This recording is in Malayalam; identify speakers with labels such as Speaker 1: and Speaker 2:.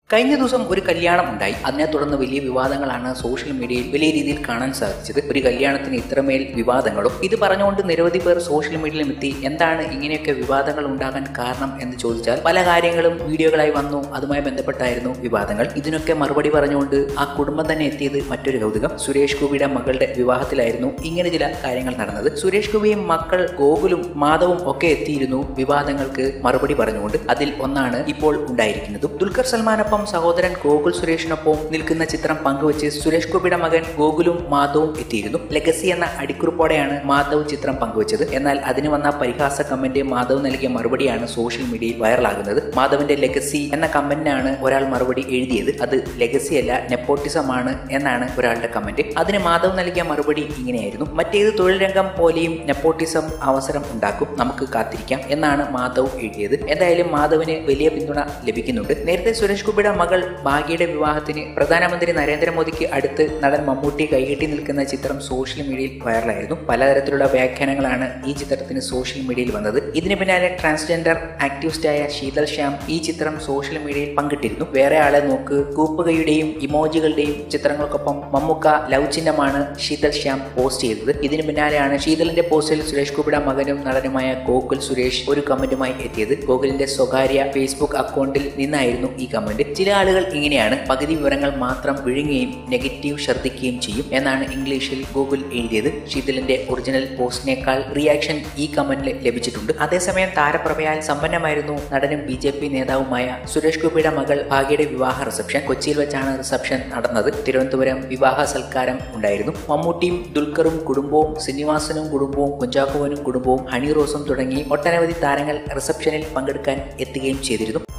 Speaker 1: കഴിഞ്ഞ ദിവസം ഒരു കല്യാണം ഉണ്ടായി അതിനെ തുടർന്ന് വലിയ വിവാദങ്ങളാണ് സോഷ്യൽ മീഡിയയിൽ വലിയ രീതിയിൽ കാണാൻ സാധിച്ചത് ഒരു കല്യാണത്തിന് ഇത്രമേൽ വിവാദങ്ങളും ഇത് പറഞ്ഞുകൊണ്ട് നിരവധി പേർ സോഷ്യൽ മീഡിയയിലും എത്തി എന്താണ് ഇങ്ങനെയൊക്കെ വിവാദങ്ങൾ ഉണ്ടാകാൻ കാരണം എന്ന് ചോദിച്ചാൽ പല കാര്യങ്ങളും വീഡിയോകളായി വന്നു അതുമായി ബന്ധപ്പെട്ടായിരുന്നു വിവാദങ്ങൾ ഇതിനൊക്കെ മറുപടി പറഞ്ഞുകൊണ്ട് ആ കുടുംബം തന്നെ എത്തിയത് മറ്റൊരു കൗതുകം സുരേഷ് ഗോപിയുടെ മകളുടെ വിവാഹത്തിലായിരുന്നു ഇങ്ങനെ ചില കാര്യങ്ങൾ നടന്നത് സുരേഷ് ഗോപിയും മക്കൾ ഗോകുലും മാധവും ഒക്കെ എത്തിയിരുന്നു വിവാദങ്ങൾക്ക് മറുപടി പറഞ്ഞുകൊണ്ട് അതിൽ ഒന്നാണ് ഇപ്പോൾ ഉണ്ടായിരിക്കുന്നതും ദുൽഖർ സൽമാനൊപ്പം സഹോദരൻ ഗോകുൽ സുരേഷിനൊപ്പം നിൽക്കുന്ന ചിത്രം പങ്കുവച്ച് സുരേഷ് ഗോപിയുടെ മകൻ ഗോകുലും മാധവും എത്തിയിരുന്നു ലെഗസി എന്ന അടിക്കുറിപ്പോടെയാണ് മാധവ് ചിത്രം പങ്കുവച്ചത് എന്നാൽ അതിന് വന്ന പരിഹാസ കമന്റ് മാധവ് നൽകിയ മറുപടിയാണ് സോഷ്യൽ മീഡിയയിൽ വൈറലാകുന്നത് മാധവിന്റെ ലെഗസി എന്ന കമന്റിനാണ് ഒരാൾ മറുപടി എഴുതിയത് അത് ലെഗസി അല്ല നെപ്പോട്ടിസം ആണ് എന്നാണ് ഒരാളുടെ കമന്റ് അതിന് മാധവ് നൽകിയ മറുപടി ഇങ്ങനെയായിരുന്നു മറ്റേത് തൊഴിൽ രംഗം പോലെയും നെപ്പോട്ടിസം അവസരം ഉണ്ടാക്കും നമുക്ക് കാത്തിരിക്കാം എന്നാണ് മാധവ് എഴുതിയത് എന്തായാലും മാധവിന് വലിയ പിന്തുണ ലഭിക്കുന്നുണ്ട് നേരത്തെ സുരേഷ് ഗോപിയുടെ മകൾ ഭാഗ്യയുടെ വിവാഹത്തിന് പ്രധാനമന്ത്രി നരേന്ദ്രമോദിക്ക് അടുത്ത് നടൻ മമ്മൂട്ടി കൈകെട്ടി നിൽക്കുന്ന ചിത്രം സോഷ്യൽ മീഡിയയിൽ വൈറലായിരുന്നു പലതരത്തിലുള്ള വ്യാഖ്യാനങ്ങളാണ് ഈ ചിത്രത്തിന് സോഷ്യൽ മീഡിയയിൽ വന്നത് ഇതിന് പിന്നാലെ ട്രാൻസ്ജെൻഡർ ആക്ടിവിസ്റ്റായ ശീതൽ ശ്യാം ഈ ചിത്രം സോഷ്യൽ മീഡിയയിൽ പങ്കിട്ടിരുന്നു വേറെ ആളെ നോക്ക് കൂപ്പുകയുടെയും ഇമോജികളുടെയും ചിത്രങ്ങൾക്കൊപ്പം മമ്മൂക്ക ലവ് ചിഹ്നമാണ് ശീതൽ ശ്യാം പോസ്റ്റ് ചെയ്തത് ഇതിന് പിന്നാലെയാണ് ശീതലിന്റെ പോസ്റ്റിൽ സുരേഷ് ഗോപിയുടെ മകനും നടനുമായ ഗോകുൽ സുരേഷ് ഒരു കമന്റുമായി എത്തിയത് ഗോകുലിന്റെ സ്വകാര്യ ഫേസ്ബുക്ക് അക്കൗണ്ടിൽ നിന്നായിരുന്നു ഈ കമന്റ് ചില ആളുകൾ ഇങ്ങനെയാണ് പകുതി വിവരങ്ങൾ മാത്രം വിഴുങ്ങുകയും നെഗറ്റീവ് ശ്രദ്ധിക്കുകയും ചെയ്യും എന്നാണ് ഇംഗ്ലീഷിൽ ഗൂഗിൾ എഴുതിയത് ശീതലിന്റെ ഒറിജിനൽ പോസ്റ്റിനേക്കാൾ റിയാക്ഷൻ ഈ കമന്റിൽ ലഭിച്ചിട്ടുണ്ട് അതേസമയം താരപ്രഭയാൽ സമ്പന്നമായിരുന്നു നടനും ബി ജെ പി നേതാവുമായ സുരേഷ് ഗോപിയുടെ മകൾ ഭാഗ്യയുടെ വിവാഹ റിസപ്ഷൻ കൊച്ചിയിൽ വെച്ചാണ് റിസപ്ഷൻ നടന്നത് തിരുവനന്തപുരം വിവാഹ സൽക്കാരം ഉണ്ടായിരുന്നു മമ്മൂട്ടിയും ദുൽഖറും കുടുംബവും ശ്രീനിവാസനും കുടുംബവും കുഞ്ചാക്കോവനും കുടുംബവും ഹണി റോസും തുടങ്ങി ഒട്ടനവധി താരങ്ങൾ റിസപ്ഷനിൽ പങ്കെടുക്കാൻ എത്തുകയും ചെയ്തിരുന്നു